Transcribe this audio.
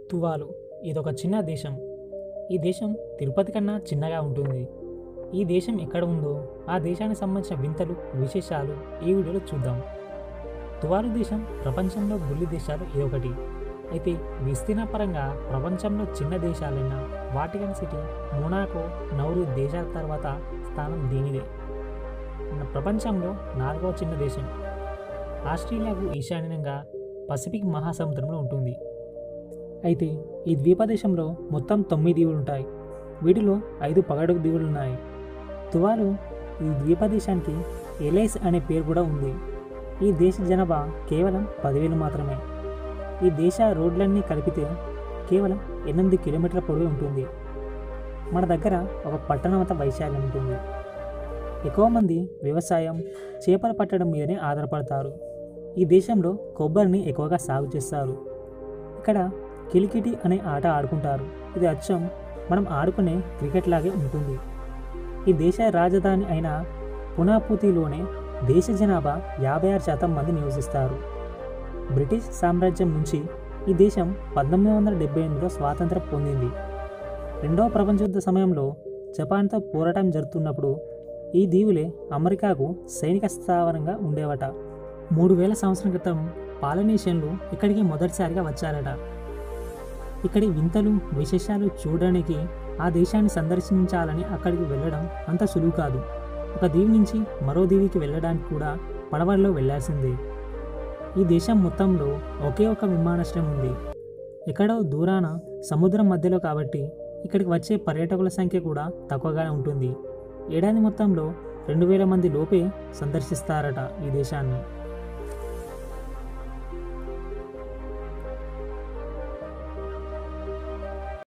తువాలు ఇదొక చిన్న దేశం ఈ దేశం తిరుపతి కన్నా చిన్నగా ఉంటుంది ఈ దేశం ఎక్కడ ఉందో ఆ దేశానికి సంబంధించిన వింతలు విశేషాలు ఈ వీడియోలో చూద్దాం తువాలు దేశం ప్రపంచంలో బుల్లి దేశాలు ఇదొకటి అయితే విస్తీర్ణ పరంగా ప్రపంచంలో చిన్న దేశాలైన వాటికన్ సిటీ మొనాకో నౌరు దేశాల తర్వాత స్థానం దీనిదే మన ప్రపంచంలో నాలుగవ చిన్న దేశం ఆస్ట్రేలియాకు ఈశాన్యంగా పసిఫిక్ మహాసముద్రంలో ఉంటుంది అయితే ఈ ద్వీపదేశంలో మొత్తం తొమ్మిది దీవులు ఉంటాయి వీటిలో ఐదు పగడపు దీవులు ఉన్నాయి తువాలు ఈ ద్వీపదేశానికి ఎలైస్ అనే పేరు కూడా ఉంది ఈ దేశ జనాభా కేవలం పదివేలు మాత్రమే ఈ దేశ రోడ్లన్నీ కలిపితే కేవలం ఎనిమిది కిలోమీటర్ల పొడవు ఉంటుంది మన దగ్గర ఒక పట్టణం అంత వైశాల్యం ఉంటుంది ఎక్కువ మంది వ్యవసాయం చేపలు పట్టడం మీదనే ఆధారపడతారు ఈ దేశంలో కొబ్బరిని ఎక్కువగా సాగు చేస్తారు ఇక్కడ కిలికిటి అనే ఆట ఆడుకుంటారు ఇది అచ్చం మనం ఆడుకునే క్రికెట్ లాగే ఉంటుంది ఈ దేశ రాజధాని అయిన పునాపూతిలోనే దేశ జనాభా యాభై ఆరు శాతం మంది నివసిస్తారు బ్రిటిష్ సామ్రాజ్యం నుంచి ఈ దేశం పంతొమ్మిది వందల డెబ్బై ఎనిమిదిలో స్వాతంత్రం పొందింది రెండవ ప్రపంచ యుద్ధ సమయంలో జపాన్తో పోరాటం జరుగుతున్నప్పుడు ఈ దీవులే అమెరికాకు సైనిక స్థావరంగా ఉండేవట మూడు వేల సంవత్సరం క్రితం పాలనేషియన్లు ఇక్కడికి మొదటిసారిగా వచ్చారట ఇక్కడి వింతలు విశేషాలు చూడడానికి ఆ దేశాన్ని సందర్శించాలని అక్కడికి వెళ్ళడం అంత సులువు కాదు ఒక దీవి నుంచి మరో దీవికి వెళ్ళడానికి కూడా పడవల్లో వెళ్ళాల్సిందే ఈ దేశం మొత్తంలో ఒకే ఒక విమానాశ్రయం ఉంది ఎక్కడో దూరాన సముద్రం మధ్యలో కాబట్టి ఇక్కడికి వచ్చే పర్యాటకుల సంఖ్య కూడా తక్కువగానే ఉంటుంది ఏడాది మొత్తంలో రెండు వేల మంది లోపే సందర్శిస్తారట ఈ దేశాన్ని